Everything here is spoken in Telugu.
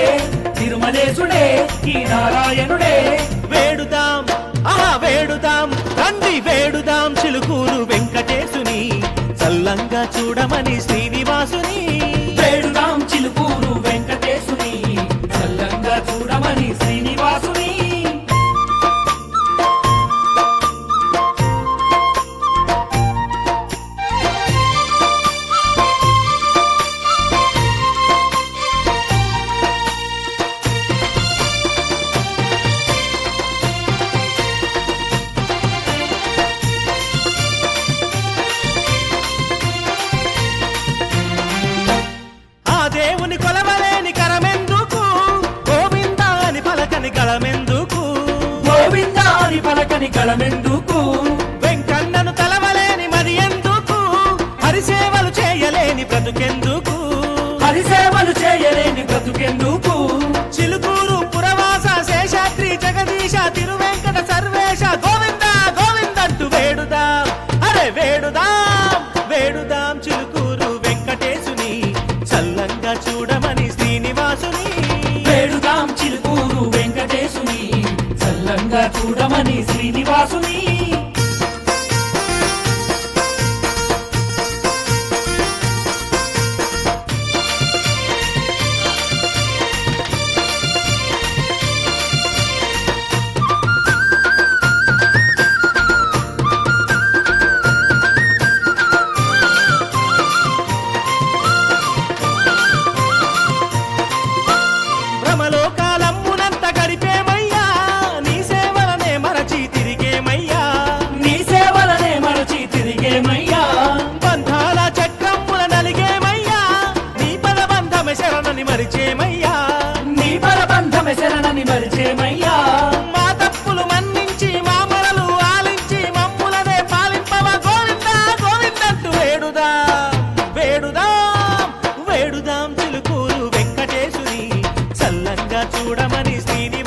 తిరుమలేశుడే ఈ నారాయణుడే వేడుదాం ఆహా వేడుదాం రండి వేడుదాం చిలుకూరు వెంకటేశుని చల్లంగా చూడమని శ్రీనివాసుని వేడుదాం చిలుకూరు వెంకటేశుని చల్లంగా చూడమని శ్రీనివాసుని ఆ దేవుని కొలవలేని కరమెందుకు గోవింద అని పలకని గళమెందుకు గోవిందాని పలకని కలమెందుకు వెంకన్నను తలవలేని మరి ఎందుకు హరిసేవలు చేయలేని బ్రతుకెందుకు హరిసేవలు చేయలేని బ్రతుకెందుకు చిలుకూరు పురవాస శేషాద్రి జగదీశ తిరువెంకట సర్వేశ గోవింద గోవిందంటూ వేడుదాం అరే వేడుదాం వేడుదాం చిలుకూరు వెంకటేశుని చల్లంగా చూడమని శ్రీనివాసుని వేడుదాం చిలుకూరు వెంకటేశుని చల్లంగా చూడమని శ్రీనివాసుని భ్రమలోకాలమ్మునంత గడిపేమయ్యా నీ సేవలనే మరచి తిరిగేమయ్యా నీ సేవలనే మరచి తిరిగేమయ్యా బంధాల చక్రముల నలిగేమయ్యా నీ పదబంధమ శరణని మరిచేమయ్యా నీ పరబంధమ శరణని మరిచేమయ్యా మా తప్పులు మన్నించి మా మరలు ఆలించి మమ్ములనే పాలింపవ గోవింద గోవిందంటూ వేడుదా వేడుదాం వేడుదాం చిలుకూరు వెంకటేశుని చల్లంగా చూడమని శ్రీని